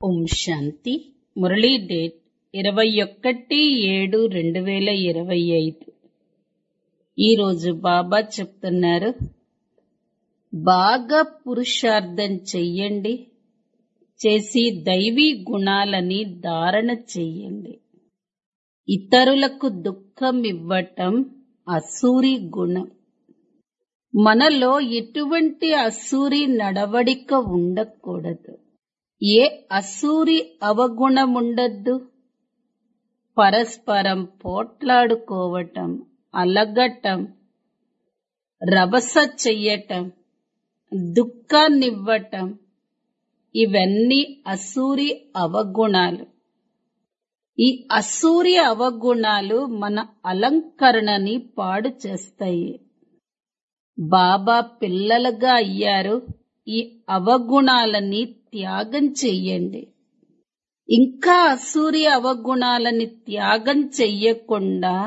ఓం శాంతి Murali date ఇరవై ఒకటి ఏడు రెండు వేల ఇరవై ఐదు ఈరోజు బాబా చెప్తున్నారు బాగా పురుషార్థం చెయ్యండి చేసి దైవీ గుణాలని ధారణ చెయ్యండి ఇతరులకు దుఃఖం ఇవ్వటం అసూరి గుణం మనలో ఎటువంటి అసూరి నడవడిక ఉండకూడదు ఏ అసూరి అవగుణముండద్దు పరస్పరం పోట్లాడుకోవటం అలగటం రభస చెయ్యటం దుఃఖాన్నివ్వటం ఇవన్నీ అసూరి అవగుణాలు ఈ అసూరి అవగుణాలు మన అలంకరణని పాడు చేస్తాయి బాబా పిల్లలుగా అయ్యారు ఈ అవగుణాలని త్యాగం చెయ్యండి ఇంకా అసూరి అవగుణాలని త్యాగం చెయ్యకుండా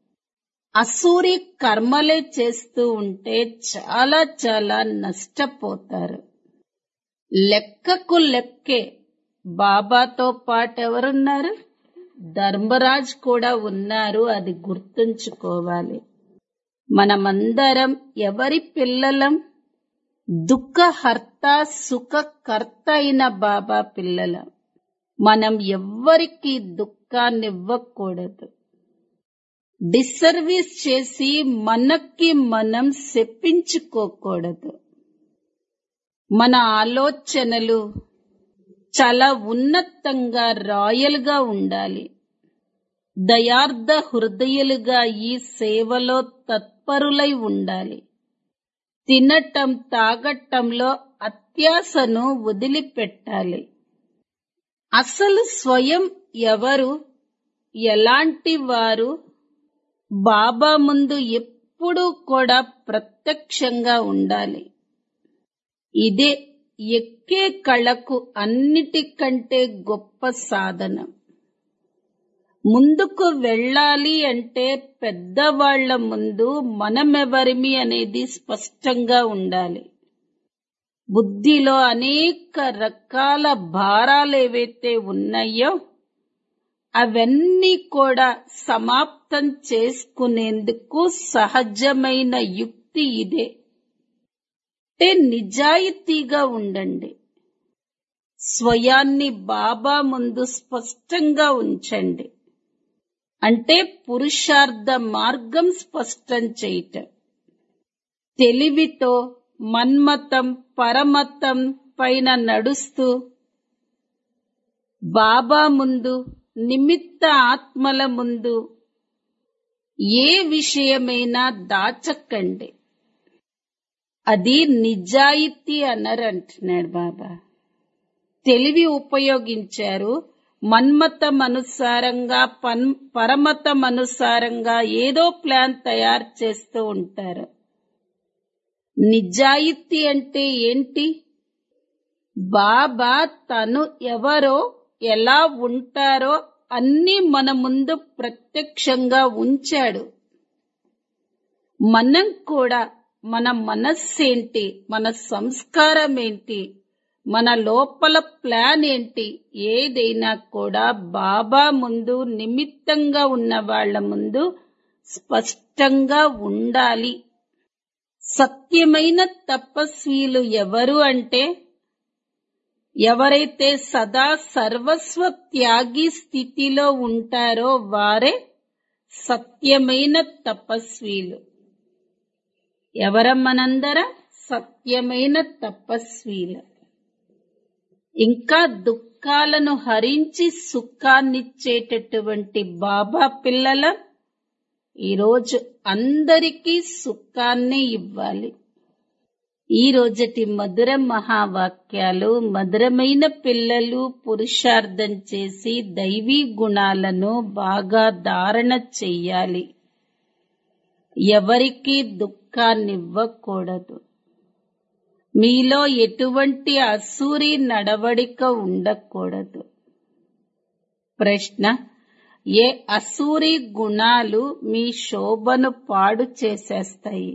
అసూరి కర్మలే చేస్తూ ఉంటే చాలా చాలా నష్టపోతారు లెక్కకు లెక్కే బాబాతో పాటు ఎవరున్నారు ధర్మరాజ్ కూడా ఉన్నారు అది గుర్తుంచుకోవాలి మనమందరం ఎవరి పిల్లలం దుఃఖహర్త సుఖకర్త అయిన బాబా పిల్లలం మనం ఎవ్వరికి దుఃఖాన్నివ్వకూడదు డిసర్వీస్ చేసి మనకి మనం చెప్పించుకోకూడదు మన ఆలోచనలు చాలా ఉన్నతంగా రాయల్ గా ఉండాలి దయార్థ హృదయులుగా ఈ సేవలో తత్పరులై ఉండాలి తినటం తాగటంలో అత్యాసను వదిలిపెట్టాలి అసలు స్వయం ఎవరు ఎలాంటి వారు బాబా ముందు ఎప్పుడూ కూడా ప్రత్యక్షంగా ఉండాలి ఇదే ఎక్కే కళకు అన్నిటికంటే గొప్ప సాధనం ముందుకు వెళ్ళాలి అంటే పెద్దవాళ్ల ముందు మనమెవరిమి అనేది స్పష్టంగా ఉండాలి బుద్ధిలో అనేక రకాల భారాలు ఏవైతే ఉన్నాయో అవన్నీ కూడా సమాప్తం చేసుకునేందుకు సహజమైన యుక్తి ఇదే అంటే నిజాయితీగా ఉండండి స్వయాన్ని బాబా ముందు స్పష్టంగా ఉంచండి అంటే పురుషార్థ మార్గం స్పష్టం చేయటం తెలివితో మన్మతం పరమతం పైన నడుస్తూ బాబా ముందు నిమిత్త ఆత్మల ముందు ఏ విషయమైనా దాచకండి అది నిజాయితీ అన్నారు అంటున్నాడు బాబా తెలివి ఉపయోగించారు మన్మతం అనుసారంగా పన్ పరమతం అనుసారంగా ఏదో ప్లాన్ తయారు చేస్తూ ఉంటారు నిజాయితీ అంటే ఏంటి బాబా తను ఎవరో ఎలా ఉంటారో అన్ని మన ముందు ప్రత్యక్షంగా ఉంచాడు మనం కూడా మన మనస్సేంటి మన సంస్కారం ఏంటి మన లోపల ప్లాన్ ఏంటి ఏదైనా కూడా బాబా ముందు నిమిత్తంగా ఉన్న వాళ్ళ ముందు స్పష్టంగా ఉండాలి సత్యమైన తపస్వీలు ఎవరు అంటే ఎవరైతే సదా సర్వస్వ త్యాగి స్థితిలో ఉంటారో వారే సత్యమైన తపస్వీలు ఎవరమ్మనందరం సత్యమైన తపస్వీలు ఇంకా దుఃఖాలను హరించి సుఖాన్నిచ్చేటటువంటి బాబా పిల్లల ఈరోజు అందరికీ సుఖాన్ని ఇవ్వాలి ఈ రోజటి మధుర మహావాక్యాలు మధురమైన పిల్లలు పురుషార్థం చేసి దైవీ గుణాలను బాగా ధారణ చెయ్యాలి ఎవరికీ దుఃఖాన్నివ్వకూడదు మీలో ఎటువంటి అసూరి నడవడిక ఉండకూడదు ప్రశ్న ఏ అసూరి గుణాలు మీ శోభను పాడు చేసేస్తాయి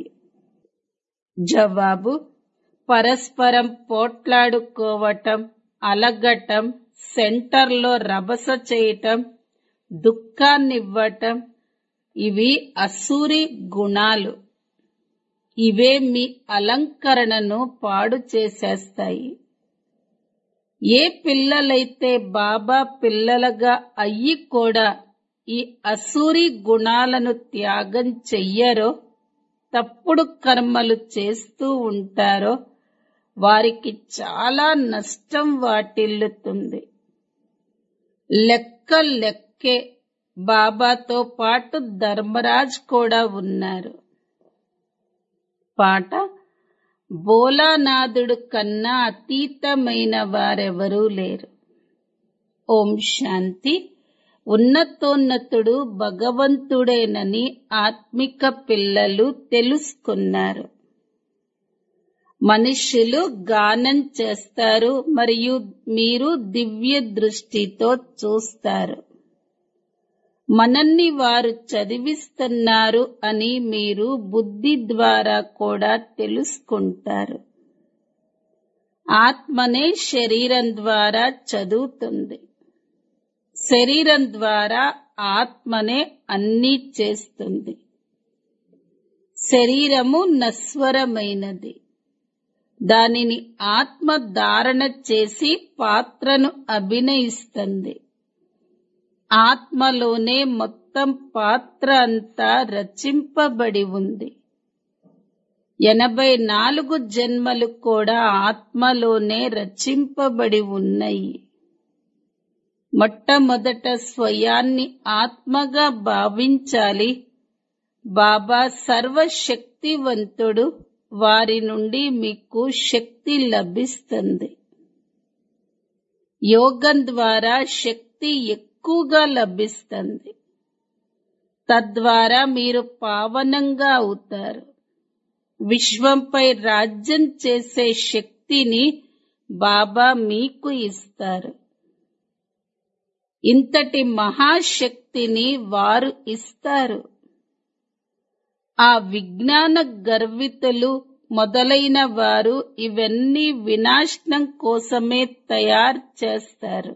జవాబు పరస్పరం పోట్లాడుకోవటం అలగటం సెంటర్లో రభస చేయటం దుఃఖాన్నివ్వటం ఇవి అసూరి గుణాలు ఇవే మీ అలంకరణను పాడు చేసేస్తాయి ఏ పిల్లలైతే బాబా పిల్లలుగా అయ్యి కూడా ఈ అసూరి గుణాలను త్యాగం చెయ్యరో తప్పుడు కర్మలు చేస్తూ ఉంటారో వారికి చాలా నష్టం వాటిల్లుతుంది లెక్క లెక్కే బాబాతో పాటు ధర్మరాజ్ కూడా ఉన్నారు పాట బోలానాథుడు కన్నా అతీతమైన వారెవరూ లేరు ఓం శాంతి ఉన్నతోన్నతుడు భగవంతుడేనని ఆత్మిక పిల్లలు తెలుసుకున్నారు మనుష్యులు గానం చేస్తారు మరియు మీరు దివ్య దృష్టితో చూస్తారు మనల్ని వారు చదివిస్తున్నారు అని మీరు బుద్ధి ద్వారా కూడా తెలుసుకుంటారు ఆత్మనే శరీరం ద్వారా చదువుతుంది శరీరం ద్వారా ఆత్మనే అన్నీ చేస్తుంది శరీరము నస్వరమైనది దానిని ఆత్మ ధారణ చేసి పాత్రను అభినయిస్తుంది ఆత్మలోనే మొత్తం పాత్ర అంతా రచింపబడి ఉంది ఎనభై నాలుగు జన్మలు కూడా ఆత్మలోనే రచింపబడి ఉన్నాయి మొట్టమొదట స్వయాన్ని ఆత్మగా భావించాలి బాబా సర్వశక్తివంతుడు వారి నుండి మీకు శక్తి లభిస్తుంది యోగం ద్వారా శక్తి ఎక్కువగా లభిస్తుంది తద్వారా మీరు పావనంగా అవుతారు విశ్వంపై రాజ్యం చేసే శక్తిని బాబా మీకు ఇస్తారు ఇంతటి మహాశక్తిని వారు ఇస్తారు ఆ విజ్ఞాన గర్వితులు మొదలైన వారు ఇవన్నీ వినాశనం కోసమే తయారు చేస్తారు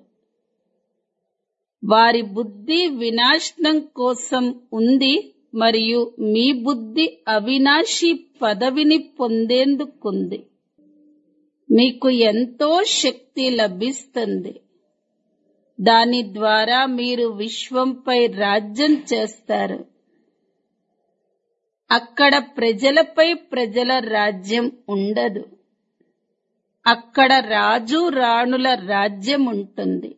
వారి బుద్ధి వినాశనం కోసం ఉంది మరియు మీ బుద్ధి అవినాశి పదవిని పొందేందుకుంది మీకు ఎంతో శక్తి లభిస్తుంది దాని ద్వారా మీరు విశ్వంపై రాజ్యం చేస్తారు అక్కడ ప్రజలపై ప్రజల రాజ్యం ఉండదు అక్కడ రాజు రాణుల రాజ్యం ఉంటుంది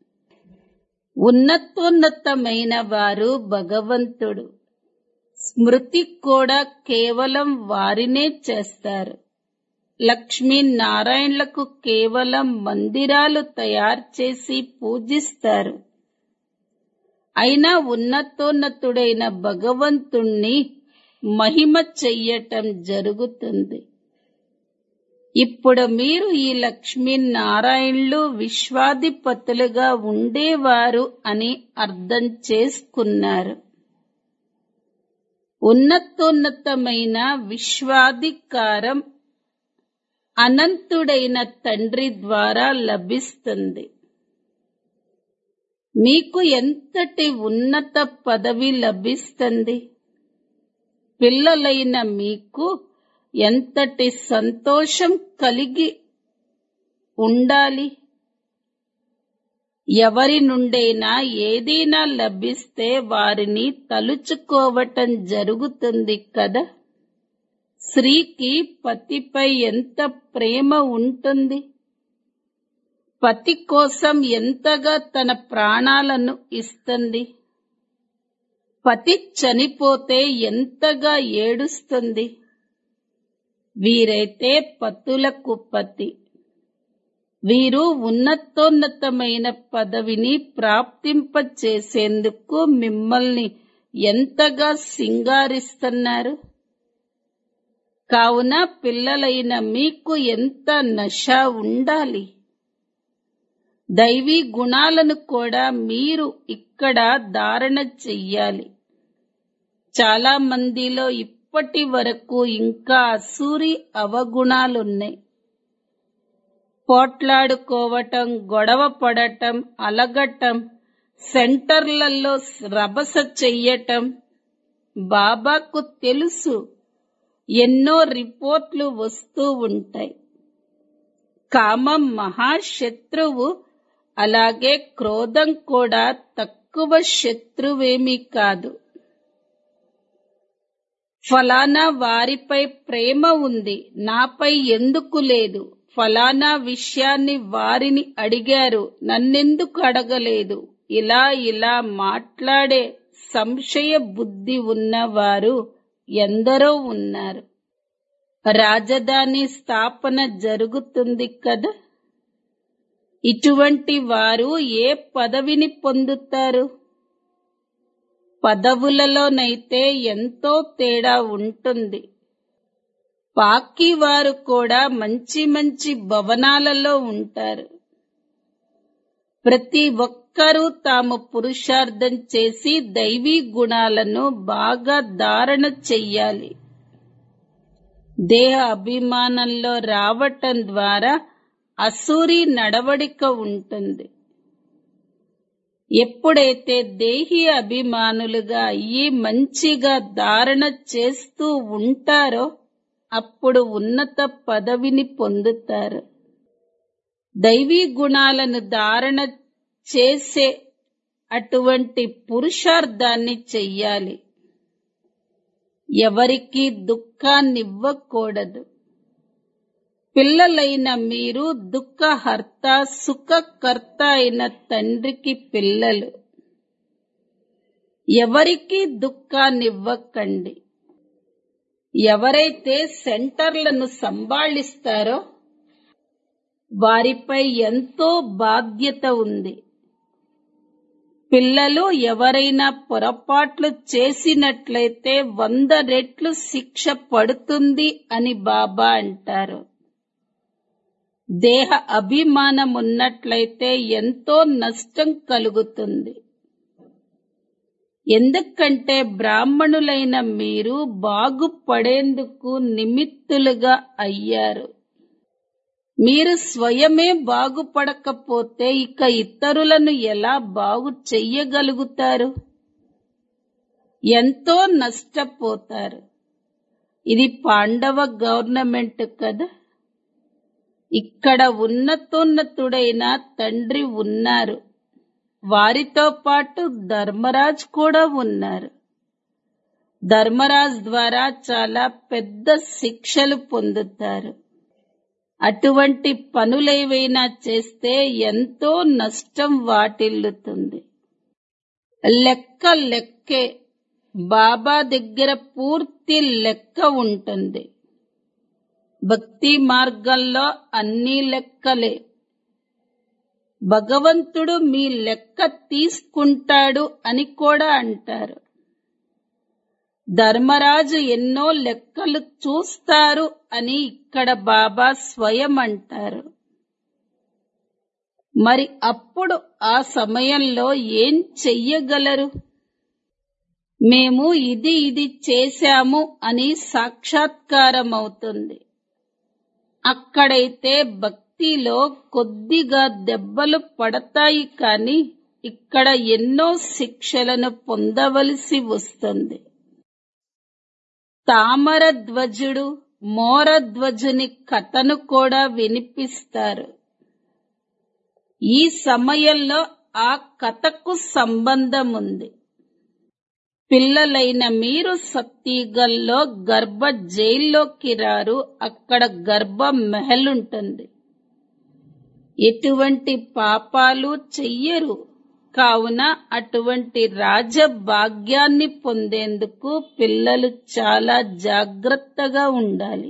ఉన్నతోన్నతమైన వారు భగవంతుడు స్మృతి కూడా కేవలం వారినే చేస్తారు లక్ష్మీ నారాయణలకు కేవలం మందిరాలు తయారు చేసి పూజిస్తారు అయినా ఉన్నతోన్నతుడైన భగవంతుణ్ణి మహిమ చెయ్యటం జరుగుతుంది ఇప్పుడు మీరు ఈ లక్ష్మీనారాయణులు విశ్వాధిపతులుగా ఉండేవారు అని అర్థం చేసుకున్నారు ఉన్నతోన్నతమైన విశ్వాధికారం అనంతుడైన తండ్రి ద్వారా లభిస్తుంది మీకు ఎంతటి ఉన్నత పదవి లభిస్తుంది పిల్లలైన మీకు ఎంతటి సంతోషం కలిగి ఉండాలి ఎవరి నుండైనా ఏదైనా లభిస్తే వారిని తలుచుకోవటం జరుగుతుంది కదా స్త్రీకి పతిపై ఎంత ప్రేమ ఉంటుంది పతి కోసం ఎంతగా తన ప్రాణాలను ఇస్తుంది పతి చనిపోతే ఎంతగా ఏడుస్తుంది వీరైతే పతులకు పతి వీరు ఉన్నతోన్నతమైన పదవిని ప్రాప్తింపచేసేందుకు మిమ్మల్ని ఎంతగా సింగారిస్తున్నారు కావున పిల్లలైన మీకు ఎంత నష ఉండాలి దైవీ గుణాలను కూడా మీరు ఇక్కడ ధారణ చెయ్యాలి చాలా మందిలో ఇప్పటి వరకు ఇంకా అసూరి అవగుణాలున్నాయి పోట్లాడుకోవటం గొడవ పడటం అలగటం సెంటర్లలో రభస చెయ్యటం బాబాకు తెలుసు ఎన్నో రిపోర్ట్లు వస్తూ ఉంటాయి కామం మహాశత్రువు అలాగే క్రోధం కూడా తక్కువ శత్రువేమీ కాదు ఫలానా వారిపై ప్రేమ ఉంది నాపై ఎందుకు లేదు ఫలానా విషయాన్ని వారిని అడిగారు నన్నెందుకు అడగలేదు ఇలా ఇలా మాట్లాడే సంశయ బుద్ధి ఉన్నవారు ఎందరో ఉన్నారు రాజధాని స్థాపన జరుగుతుంది కదా ఇటువంటి వారు ఏ పదవిని పొందుతారు పదవులలోనైతే ఎంతో తేడా ఉంటుంది పాకి వారు కూడా మంచి మంచి భవనాలలో ఉంటారు ప్రతి ఒక్కరూ తాము పురుషార్థం చేసి దైవీ గుణాలను బాగా ధారణ చెయ్యాలి దేహ అభిమానంలో రావటం ద్వారా అసూరి నడవడిక ఉంటుంది ఎప్పుడైతే దేహి అభిమానులుగా అయ్యి మంచిగా ధారణ చేస్తూ ఉంటారో అప్పుడు ఉన్నత పదవిని పొందుతారు దైవీ గుణాలను ధారణ చేసే అటువంటి పురుషార్థాన్ని చెయ్యాలి ఎవరికి దుఃఖాన్నివ్వకూడదు పిల్లలైన మీరు దుఃఖహర్త సుఖకర్త అయిన తండ్రికి పిల్లలు ఎవరికి దుఃఖాన్నివ్వకండి ఎవరైతే సెంటర్లను సంభాళిస్తారో వారిపై ఎంతో బాధ్యత ఉంది పిల్లలు ఎవరైనా పొరపాట్లు చేసినట్లయితే వంద రెట్లు శిక్ష పడుతుంది అని బాబా అంటారు దేహ అభిమానం ఉన్నట్లయితే ఎంతో నష్టం కలుగుతుంది ఎందుకంటే బ్రాహ్మణులైన మీరు బాగుపడేందుకు నిమిత్తులుగా అయ్యారు మీరు స్వయమే బాగుపడకపోతే ఇక ఇతరులను ఎలా బాగు చెయ్యగలుగుతారు ఎంతో నష్టపోతారు ఇది పాండవ గవర్నమెంట్ కదా ఇక్కడ ఉన్నతోన్నతుడైన తండ్రి ఉన్నారు వారితో పాటు ధర్మరాజ్ కూడా ఉన్నారు ధర్మరాజ్ ద్వారా చాలా పెద్ద శిక్షలు పొందుతారు అటువంటి పనులేవైనా చేస్తే ఎంతో నష్టం వాటిల్లుతుంది లెక్క లెక్కే బాబా దగ్గర పూర్తి లెక్క ఉంటుంది భక్తి మార్గంలో అన్ని లెక్కలే భగవంతుడు మీ లెక్క తీసుకుంటాడు అని కూడా అంటారు ధర్మరాజు ఎన్నో లెక్కలు చూస్తారు అని ఇక్కడ బాబా స్వయం అంటారు మరి అప్పుడు ఆ సమయంలో ఏం చెయ్యగలరు మేము ఇది ఇది చేశాము అని సాక్షాత్కారం అవుతుంది అక్కడైతే భక్తిలో కొద్దిగా దెబ్బలు పడతాయి కానీ ఇక్కడ ఎన్నో శిక్షలను పొందవలసి వస్తుంది తామర ధ్వజుడు మోరధ్వజుని కథను కూడా వినిపిస్తారు ఈ సమయంలో ఆ కథకు సంబంధం ఉంది పిల్లలైన మీరు సత్తీగల్లో గర్భ జైల్లోకి రారు అక్కడ గర్భ మెహల్ ఉంటుంది ఎటువంటి పాపాలు చెయ్యరు కావున అటువంటి రాజభాగ్యాన్ని పొందేందుకు పిల్లలు చాలా జాగ్రత్తగా ఉండాలి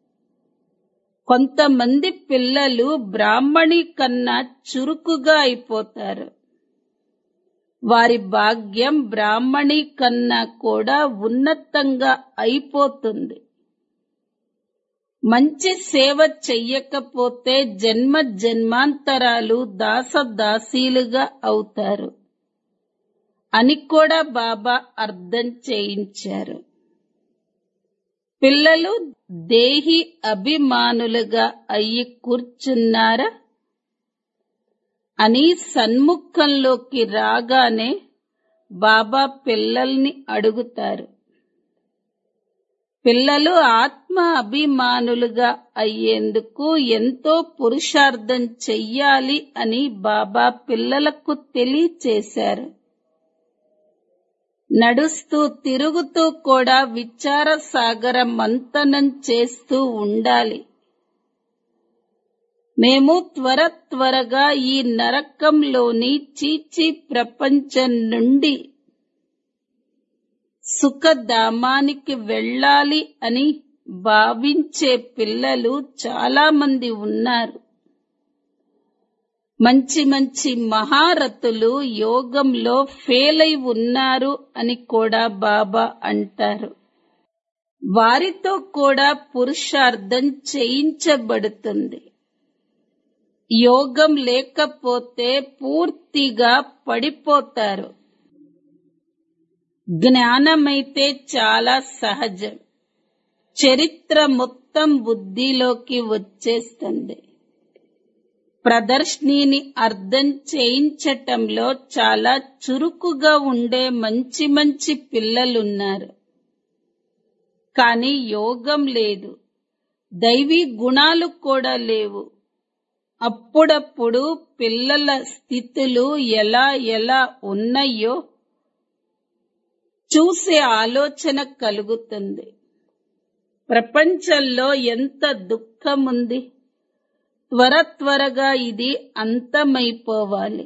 కొంతమంది పిల్లలు బ్రాహ్మణి కన్నా చురుకుగా అయిపోతారు వారి భాగ్యం బ్రాహ్మణి కన్నా కూడా ఉన్నతంగా అయిపోతుంది మంచి సేవ చెయ్యకపోతే జన్మ జన్మాంతరాలు దాసదాసీలుగా అవుతారు అని కూడా బాబా అర్థం చేయించారు పిల్లలు దేహి అభిమానులుగా అయ్యి కూర్చున్నారా అని సన్ముఖంలోకి రాగానే బాబా పిల్లల్ని అడుగుతారు పిల్లలు ఆత్మ అభిమానులుగా అయ్యేందుకు ఎంతో పురుషార్థం చెయ్యాలి అని బాబా పిల్లలకు తెలియచేశారు నడుస్తూ తిరుగుతూ కూడా విచార సాగర మంతనం చేస్తూ ఉండాలి మేము త్వర త్వరగా ఈ నరకంలోని చీచి ప్రపంచం నుండి సుఖధామానికి వెళ్ళాలి అని భావించే పిల్లలు చాలా మంది ఉన్నారు మంచి మంచి మహారథులు యోగంలో ఫెయిల్ అయి ఉన్నారు అని కూడా బాబా అంటారు వారితో కూడా పురుషార్థం చేయించబడుతుంది యోగం లేకపోతే పూర్తిగా పడిపోతారు జ్ఞానమైతే చాలా సహజం చరిత్ర మొత్తం బుద్ధిలోకి వచ్చేస్తుంది ప్రదర్శనని అర్థం చేయించటంలో చాలా చురుకుగా ఉండే మంచి మంచి పిల్లలున్నారు కానీ యోగం లేదు దైవీ గుణాలు కూడా లేవు అప్పుడప్పుడు పిల్లల స్థితులు ఎలా ఎలా ఉన్నాయో చూసే ఆలోచన కలుగుతుంది ప్రపంచంలో ఎంత దుఃఖం ఉంది త్వర త్వరగా ఇది అంతమైపోవాలి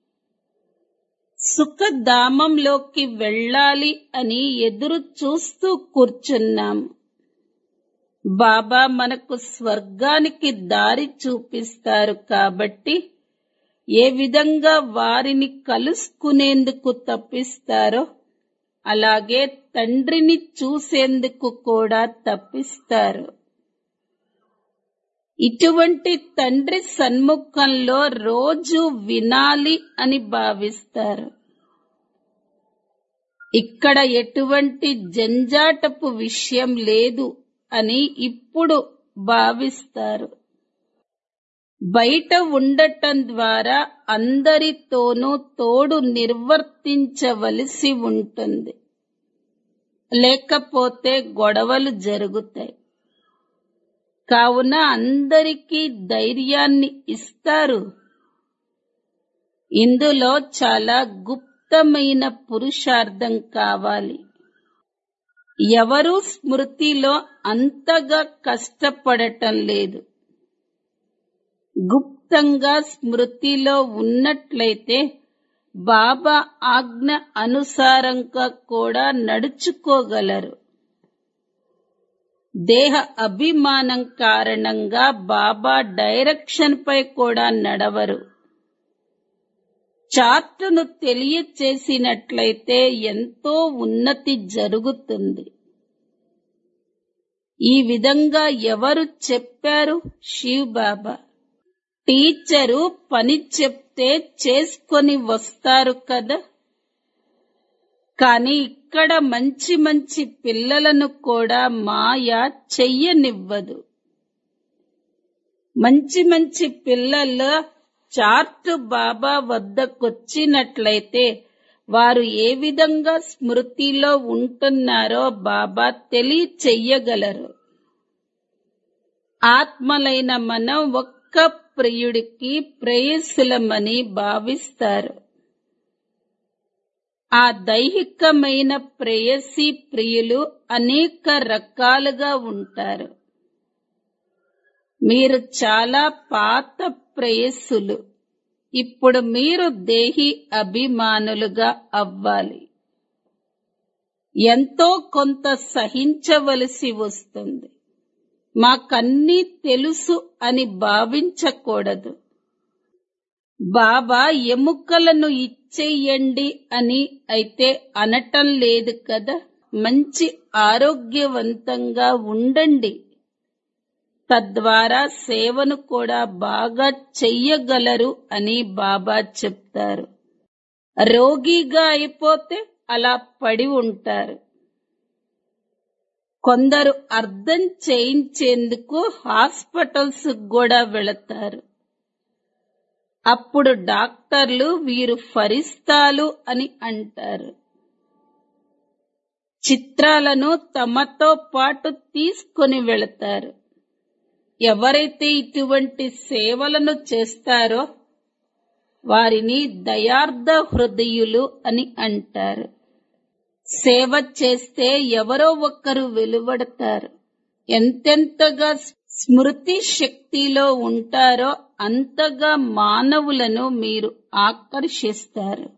సుఖధామంలోకి వెళ్ళాలి అని ఎదురు చూస్తూ కూర్చున్నాం బాబా మనకు స్వర్గానికి దారి చూపిస్తారు కాబట్టి ఏ విధంగా వారిని కలుసుకునేందుకు తప్పిస్తారో అలాగే తండ్రిని చూసేందుకు కూడా తప్పిస్తారు ఇటువంటి తండ్రి సన్ముఖంలో రోజు వినాలి అని భావిస్తారు ఇక్కడ ఎటువంటి జంజాటపు విషయం లేదు అని ఇప్పుడు భావిస్తారు బయట ఉండటం ద్వారా అందరితోనూ తోడు నిర్వర్తించవలసి ఉంటుంది లేకపోతే గొడవలు జరుగుతాయి కావున అందరికీ ధైర్యాన్ని ఇస్తారు ఇందులో చాలా గుప్తమైన పురుషార్థం కావాలి ఎవరూ స్మృతిలో అంతగా కష్టపడటం లేదు గుప్తంగా స్మృతిలో ఉన్నట్లయితే బాబా ఆజ్ఞ అనుసారంగా కూడా నడుచుకోగలరు దేహ అభిమానం కారణంగా బాబా డైరెక్షన్ పై కూడా నడవరు చార్టును తెలియచేసినట్లయితే ఎంతో ఉన్నతి జరుగుతుంది ఈ విధంగా ఎవరు చెప్పారు శివ్ బాబా టీచరు పని చెప్తే చేసుకొని వస్తారు కదా కానీ ఇక్కడ మంచి మంచి పిల్లలను కూడా మాయ చెయ్యనివ్వదు మంచి మంచి పిల్లల చార్ట్ బాబా వద్దకొచ్చినట్లయితే వారు ఏ విధంగా స్మృతిలో ఉంటున్నారో బాబా తెలియచెయ్యగలరు ఆత్మలైన మనం ఒక్క ప్రియుడికి ప్రేయసులమని భావిస్తారు ఆ దైహికమైన ప్రేయసి ప్రియులు అనేక రకాలుగా ఉంటారు మీరు చాలా పాత ప్రేయస్సులు ఇప్పుడు మీరు దేహి అభిమానులుగా అవ్వాలి ఎంతో కొంత సహించవలసి వస్తుంది మాకన్నీ తెలుసు అని భావించకూడదు బాబా ఎముకలను ఇచ్చేయండి అని అయితే అనటం లేదు కదా మంచి ఆరోగ్యవంతంగా ఉండండి తద్వారా సేవను కూడా బాగా చెయ్యగలరు అని బాబా చెప్తారు రోగిగా అయిపోతే అలా పడి ఉంటారు కొందరు అర్థం చేయించేందుకు హాస్పిటల్స్ కూడా వెళతారు అప్పుడు డాక్టర్లు వీరు ఫరిస్తాలు అని అంటారు చిత్రాలను తమతో పాటు తీసుకొని వెళతారు ఎవరైతే ఇటువంటి సేవలను చేస్తారో వారిని దయార్థ హృదయులు అని అంటారు సేవ చేస్తే ఎవరో ఒక్కరు వెలువడతారు ఎంతెంతగా స్మృతి శక్తిలో ఉంటారో అంతగా మానవులను మీరు ఆకర్షిస్తారు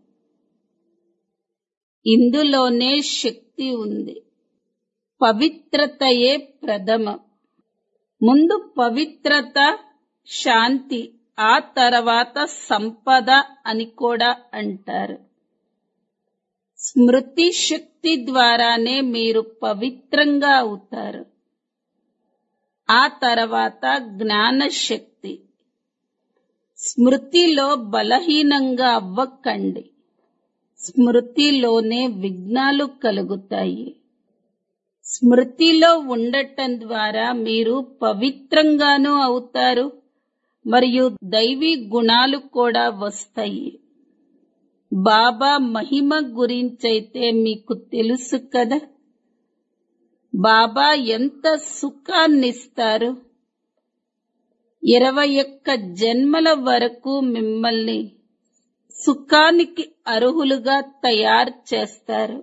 ఇందులోనే శక్తి ఉంది పవిత్రతయే ప్రథమం ముందు పవిత్రత శాంతి ఆ తర్వాత సంపద అని కూడా అంటారు స్మృతి శక్తి ద్వారానే మీరు పవిత్రంగా అవుతారు ఆ తర్వాత జ్ఞాన శక్తి స్మృతిలో బలహీనంగా అవ్వకండి స్మృతిలోనే విఘ్నాలు కలుగుతాయి స్మృతిలో ఉండటం ద్వారా మీరు పవిత్రంగానూ అవుతారు మరియు దైవీ గుణాలు కూడా వస్తాయి బాబా మహిమ గురించైతే మీకు తెలుసు కదా బాబా ఎంత సుఖాన్నిస్తారు ఇరవై ఒక్క జన్మల వరకు మిమ్మల్ని సుఖానికి అర్హులుగా తయారు చేస్తారు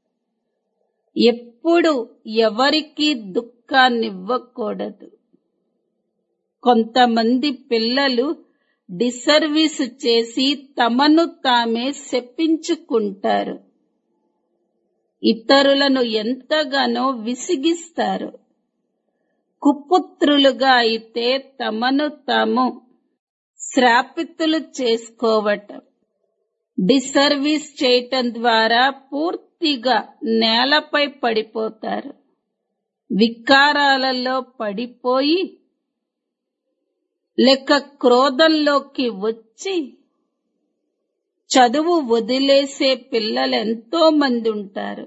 ఎప్పుడు ఎవరికి దుఃఖాన్నివ్వకూడదు కొంతమంది పిల్లలు డిసర్వీస్ చేసి తమను తామే శపించుకుంటారు ఇతరులను ఎంతగానో విసిగిస్తారు కుపుత్రులుగా అయితే తమను తాము శ్రాపితులు చేసుకోవటం డిసర్వీస్ చేయటం ద్వారా పూర్తిగా నేలపై పడిపోతారు వికారాలలో పడిపోయి లేక క్రోధంలోకి వచ్చి చదువు వదిలేసే పిల్లలు ఎంతో మంది ఉంటారు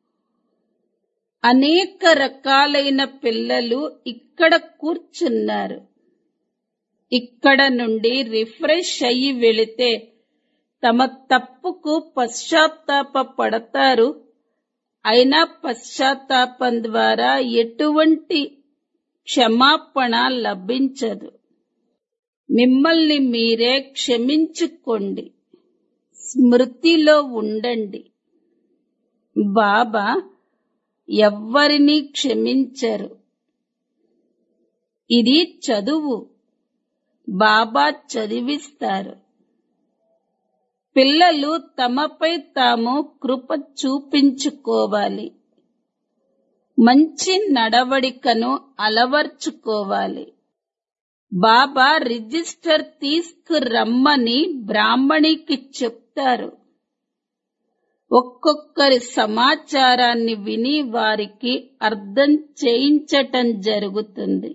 అనేక రకాలైన పిల్లలు ఇక్కడ కూర్చున్నారు ఇక్కడ నుండి రిఫ్రెష్ అయ్యి వెళితే తమ తప్పుకు పశ్చాత్తాప పడతారు అయినా పశ్చాత్తాపం ద్వారా ఎటువంటి క్షమాపణ లభించదు మిమ్మల్ని మీరే క్షమించుకోండి స్మృతిలో ఉండండి బాబా ఎవ్వరినీ క్షమించరు ఇది చదువు బాబా చదివిస్తారు పిల్లలు తమపై తాము కృప చూపించుకోవాలి మంచి నడవడికను అలవర్చుకోవాలి బాబా రిజిస్టర్ తీసుకురమ్మని బ్రాహ్మణికి చెప్తారు ఒక్కొక్కరి సమాచారాన్ని విని వారికి అర్థం చేయించటం జరుగుతుంది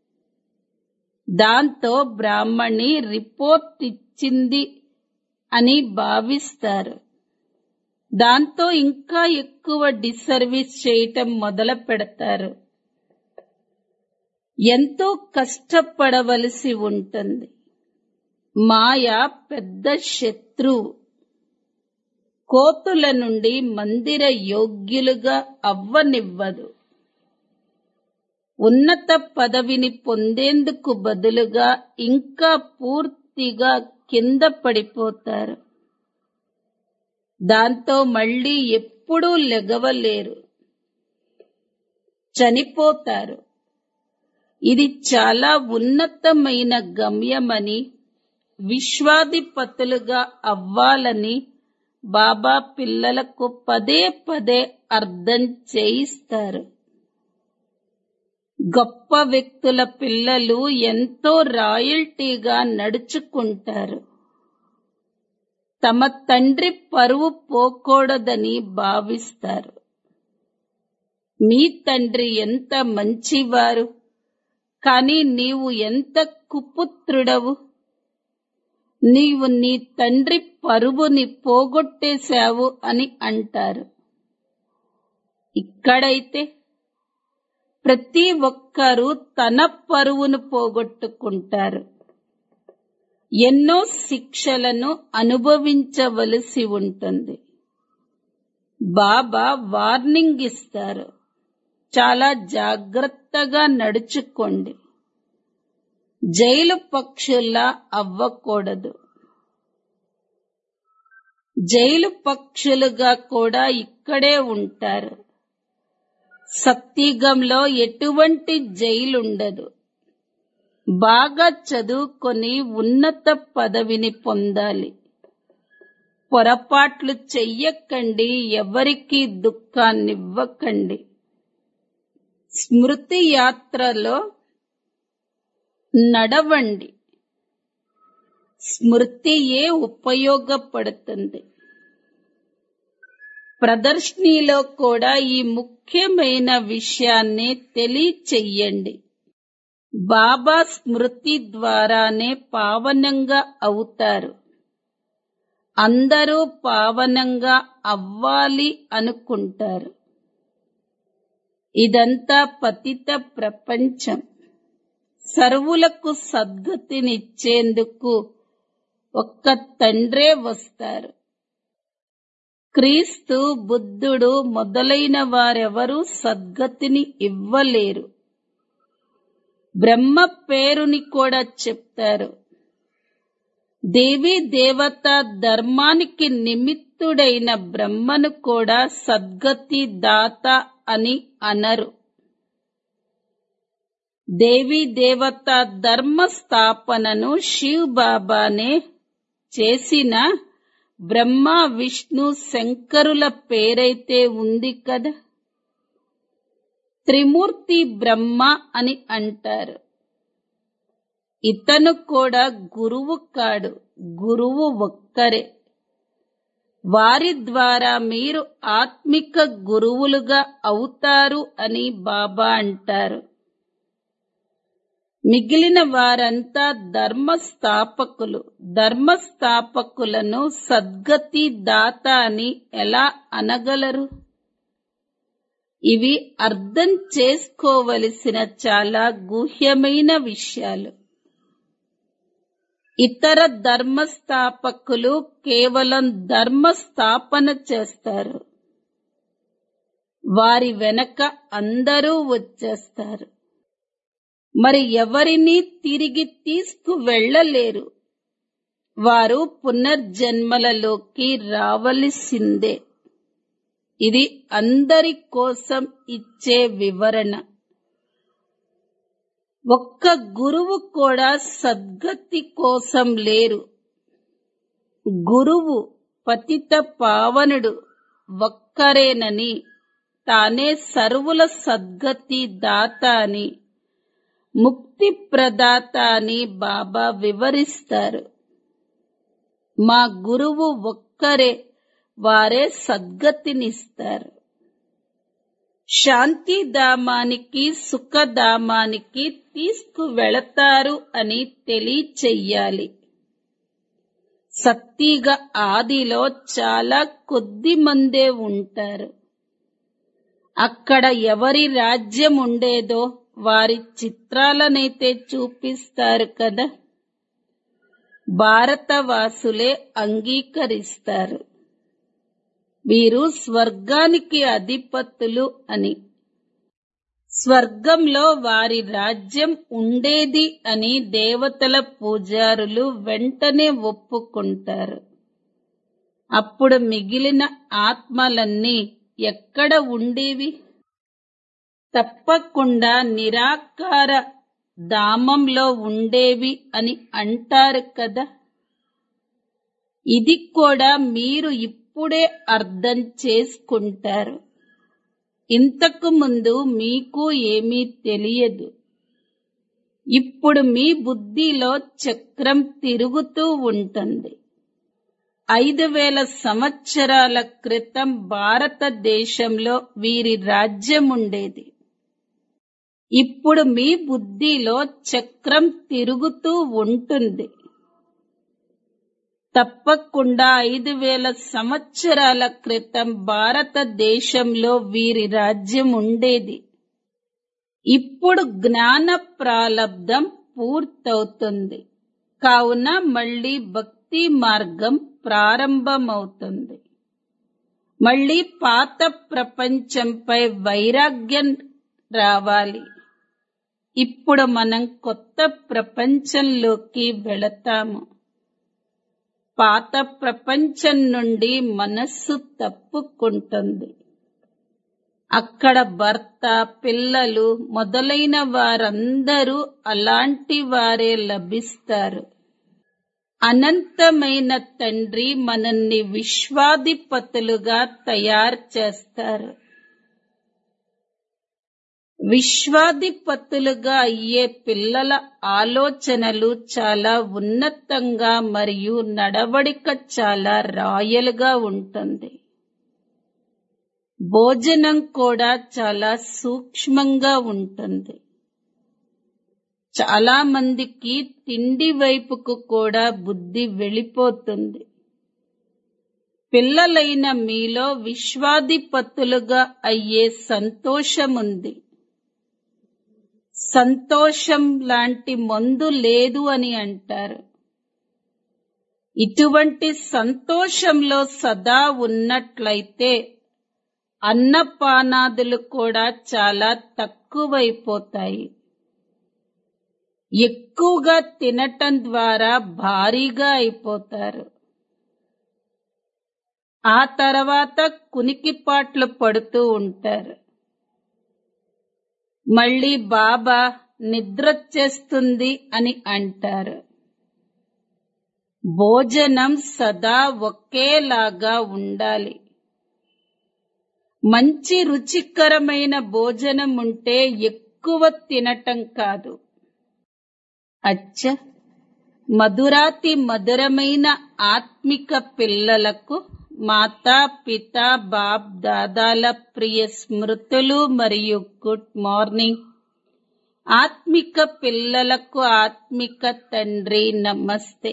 దాంతో బ్రాహ్మణి రిపోర్ట్ ఇచ్చింది అని భావిస్తారు దాంతో ఇంకా ఎక్కువ డిసర్వీస్ చేయటం మొదలు పెడతారు ఎంతో కష్టపడవలసి ఉంటుంది మాయ పెద్ద శత్రువు కోతుల నుండి మందిర యోగ్యులుగా అవ్వనివ్వదు ఉన్నత పదవిని పొందేందుకు బదులుగా ఇంకా పూర్తిగా కింద పడిపోతారు దాంతో మళ్ళీ ఎప్పుడూ లెగవలేరు చనిపోతారు ఇది చాలా ఉన్నతమైన గమ్యమని విశ్వాధిపతులుగా అవ్వాలని బాబా పిల్లలకు పదే పదే అర్థం చేయిస్తారు గొప్ప వ్యక్తుల పిల్లలు ఎంతో రాయల్టీగా నడుచుకుంటారు తమ తండ్రి పరువు పోకూడదని భావిస్తారు మీ తండ్రి ఎంత మంచివారు కాని నీవు ఎంత కుపుత్రుడవు నీవు నీ తండ్రి పరువుని పోగొట్టేశావు అని అంటారు ఇక్కడైతే ప్రతి ఒక్కరూ తన పరువును పోగొట్టుకుంటారు ఎన్నో శిక్షలను అనుభవించవలసి ఉంటుంది బాబా వార్నింగ్ ఇస్తారు చాలా జాగ్రత్తగా నడుచుకోండి జైలు పక్షుల్లా అవ్వకూడదు జైలు పక్షులుగా కూడా ఇక్కడే ఉంటారు సత్యుగంలో ఎటువంటి జైలుండదు బాగా చదువుకొని ఉన్నత పదవిని పొందాలి పొరపాట్లు చెయ్యకండి ఎవరికి దుఃఖాన్నివ్వకండి స్మృతి యాత్రలో నడవండి స్మృతియే ఉపయోగపడుతుంది ప్రదర్శనలో కూడా ఈ ముఖ్యమైన విషయాన్ని తెలియచెయ్యండి బాబా స్మృతి ద్వారానే పావనంగా అవుతారు అందరూ పావనంగా అవ్వాలి అనుకుంటారు ఇదంతా పతిత ప్రపంచం సర్వులకు సద్గతినిచ్చేందుకు ఒక్క తండ్రే వస్తారు క్రీస్తు బుద్ధుడు మొదలైన వారెవరూ సద్గతిని ఇవ్వలేరు బ్రహ్మ పేరుని కూడా చెప్తారు దేవీ దేవత ధర్మానికి నిమిత్తుడైన బ్రహ్మను కూడా సద్గతి దాత అని అనరు దేవీ దేవత ధర్మ స్థాపనను శివ్ బాబానే చేసిన బ్రహ్మ విష్ణు శంకరుల పేరైతే ఉంది కదా త్రిమూర్తి బ్రహ్మ అని అంటారు ఇతను కూడా గురువు కాడు గురువు ఒక్కరే వారి ద్వారా మీరు ఆత్మిక గురువులుగా అవుతారు అని బాబా అంటారు మిగిలిన వారంతా ధర్మస్థాపకులు ధర్మస్థాపకులను సద్గతి దాత అని ఎలా అనగలరు ఇవి అర్థం చేసుకోవలసిన చాలా గుహ్యమైన విషయాలు ఇతర ధర్మస్థాపకులు కేవలం ధర్మస్థాపన చేస్తారు వారి వెనక అందరూ వచ్చేస్తారు మరి ఎవరిని తిరిగి తీసుకు వెళ్ళలేరు వారు పునర్జన్మలలోకి రావలసిందే ఇది అందరి కోసం ఇచ్చే వివరణ ఒక్క గురువు కూడా సద్గతి కోసం లేరు గురువు పతిత పావనుడు ఒక్కరేనని తానే సర్వుల సద్గతి దాత అని ముక్తి ప్రదాత అని బాబా వివరిస్తారు మా గురువు ఒక్కరే వారే సద్గతినిస్తారు శాంతిధామానికి సుఖధామానికి తీసుకువెళతారు అని తెలియచెయ్యాలి సత్తిగా ఆదిలో చాలా కొద్ది మందే ఉంటారు అక్కడ ఎవరి రాజ్యం ఉండేదో వారి చిత్రాలనైతే చూపిస్తారు కదా భారతవాసులే అంగీకరిస్తారు వీరు స్వర్గానికి అధిపతులు అని స్వర్గంలో వారి రాజ్యం ఉండేది అని దేవతల పూజారులు వెంటనే ఒప్పుకుంటారు అప్పుడు మిగిలిన ఆత్మలన్నీ ఎక్కడ ఉండేవి తప్పకుండా నిరాకార ధామంలో ఉండేవి అని అంటారు కదా ఇది కూడా మీరు ఇప్పుడే అర్థం చేసుకుంటారు ఇంతకు ముందు మీకు ఏమీ తెలియదు ఇప్పుడు మీ బుద్ధిలో చక్రం తిరుగుతూ ఉంటుంది ఐదు వేల సంవత్సరాల క్రితం భారతదేశంలో వీరి రాజ్యం ఉండేది ఇప్పుడు మీ బుద్ధిలో చక్రం తిరుగుతూ ఉంటుంది తప్పకుండా ఐదు వేల సంవత్సరాల క్రితం భారతదేశంలో వీరి రాజ్యం ఉండేది ఇప్పుడు జ్ఞాన ప్రాలబ్ధం పూర్తవుతుంది కావున మళ్ళీ భక్తి మార్గం ప్రారంభమవుతుంది మళ్ళీ పాత ప్రపంచంపై వైరాగ్యం రావాలి ఇప్పుడు మనం కొత్త ప్రపంచంలోకి వెళతాము పాత ప్రపంచం నుండి మనస్సు తప్పుకుంటుంది అక్కడ భర్త పిల్లలు మొదలైన వారందరూ అలాంటి వారే లభిస్తారు అనంతమైన తండ్రి మనల్ని విశ్వాధిపతులుగా తయారు చేస్తారు విశ్వాధిపతులుగా అయ్యే పిల్లల ఆలోచనలు చాలా ఉన్నతంగా మరియు నడవడిక చాలా రాయల్గా ఉంటుంది భోజనం కూడా చాలా సూక్ష్మంగా ఉంటుంది చాలా మందికి తిండి వైపుకు కూడా బుద్ధి వెళ్ళిపోతుంది పిల్లలైన మీలో విశ్వాధిపతులుగా అయ్యే సంతోషముంది సంతోషం లాంటి మందు లేదు అని అంటారు ఇటువంటి సంతోషంలో సదా ఉన్నట్లయితే అన్నపానాదులు కూడా చాలా తక్కువైపోతాయి ఎక్కువగా తినటం ద్వారా భారీగా అయిపోతారు ఆ తర్వాత కునికిపాట్లు పడుతూ ఉంటారు మళ్ళీ బాబా నిద్రొచ్చేస్తుంది అని అంటారు భోజనం సదా ఒకేలాగా ఉండాలి మంచి రుచికరమైన భోజనం ఉంటే ఎక్కువ తినటం కాదు అచ్చ మధురాతి మధురమైన ఆత్మిక పిల్లలకు మాతా పిత బాప్ దాదాల ప్రియ స్మృతులు మరియు గుడ్ మార్నింగ్ ఆత్మిక పిల్లలకు ఆత్మిక తండ్రి నమస్తే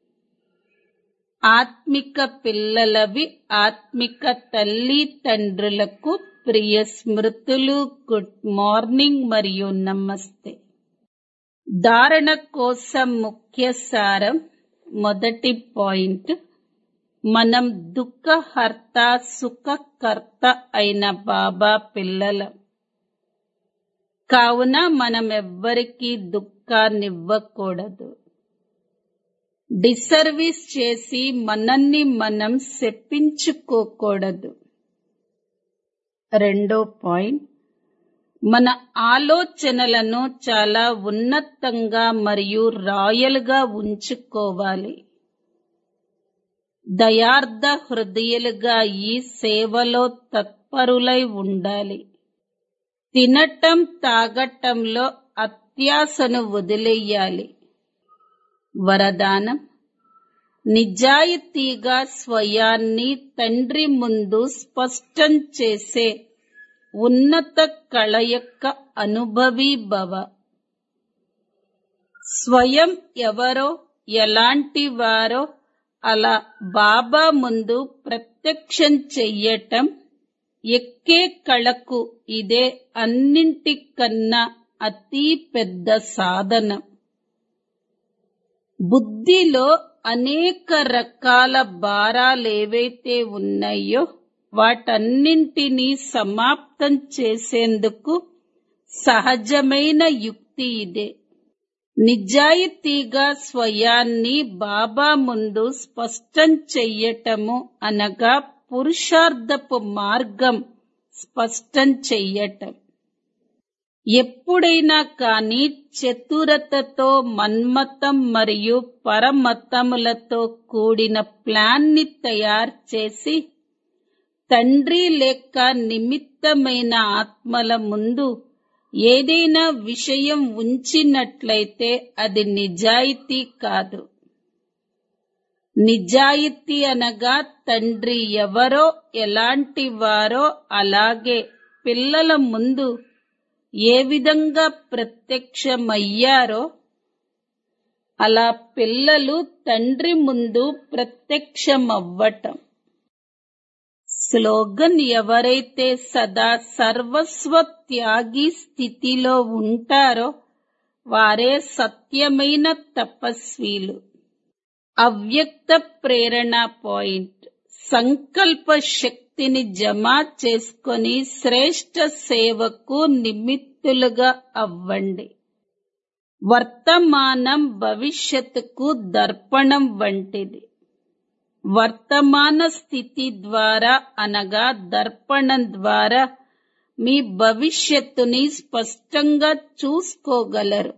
ఆత్మిక పిల్లలవి ఆత్మిక తల్లి తండ్రులకు ప్రియ స్మృతులు గుడ్ మార్నింగ్ మరియు నమస్తే ధారణ కోసం ముఖ్య సారం మొదటి పాయింట్ మనం దుఃఖహర్త సుఖకర్త అయిన బాబా పిల్లలం కావున మనం ఎవ్వరికీ దుఃఖాన్నివ్వకూడదు డిసర్వీస్ చేసి మనల్ని మనం శప్పించుకోకూడదు రెండో పాయింట్ మన ఆలోచనలను చాలా ఉన్నతంగా మరియు రాయల్గా ఉంచుకోవాలి దయార్థ హృదయులుగా ఈ సేవలో తత్పరులై ఉండాలి తినటం తాగటంలో అత్యాసను వదిలేయాలి వరదానం నిజాయితీగా స్వయాన్ని తండ్రి ముందు స్పష్టం చేసే ఉన్నత కళ యొక్క అనుభవీ భవ స్వయం ఎవరో ఎలాంటి వారో అలా బాబా ముందు ప్రత్యక్షం చెయ్యటం ఎక్కే కళకు ఇదే అన్నింటికన్నా అతి పెద్ద సాధనం బుద్ధిలో అనేక రకాల భారాలేవైతే ఉన్నాయో వాటన్నింటినీ సమాప్తం చేసేందుకు సహజమైన యుక్తి ఇదే నిజాయితీగా స్వయాన్ని బాబా ముందు స్పష్టం చెయ్యటము అనగా పురుషార్థపు మార్గం స్పష్టం చెయ్యటం ఎప్పుడైనా కాని చతురతతో మన్మతం మరియు పరమతములతో కూడిన ప్లాన్ ని తయారు చేసి తండ్రి లేక నిమిత్తమైన ఆత్మల ముందు ఏదైనా విషయం ఉంచినట్లయితే అది నిజాయితీ కాదు నిజాయితీ అనగా తండ్రి ఎవరో ఎలాంటి వారో అలాగే పిల్లల ముందు ఏ విధంగా ప్రత్యక్షమయ్యారో అలా పిల్లలు తండ్రి ముందు ప్రత్యక్షమవ్వటం స్లోగన్ ఎవరైతే సదా సర్వస్వ త్యాగి స్థితిలో ఉంటారో వారే సత్యమైన తపస్వీలు అవ్యక్త ప్రేరణ పాయింట్ సంకల్ప శక్తిని జమ చేసుకొని శ్రేష్ట సేవకు నిమిత్తులుగా అవ్వండి వర్తమానం భవిష్యత్తుకు దర్పణం వంటిది వర్తమాన స్థితి ద్వారా అనగా దర్పణం ద్వారా మీ భవిష్యత్తుని స్పష్టంగా చూసుకోగలరు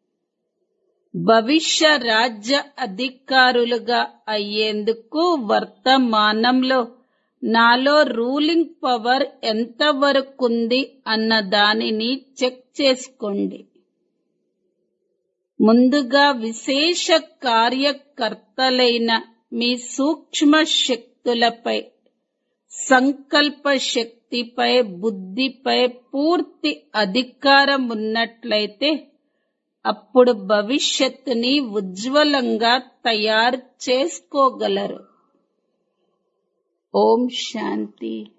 భవిష్య రాజ్య అధికారులుగా అయ్యేందుకు వర్తమానంలో నాలో రూలింగ్ పవర్ ఎంతవరకుంది అన్న దానిని చెక్ చేసుకోండి ముందుగా విశేష కార్యకర్తలైన మీ సూక్ష్మ శక్తులపై సంకల్ప శక్తిపై బుద్ధిపై పూర్తి అధికారం ఉన్నట్లయితే అప్పుడు భవిష్యత్తుని ఉజ్వలంగా తయారు చేసుకోగలరు ఓం శాంతి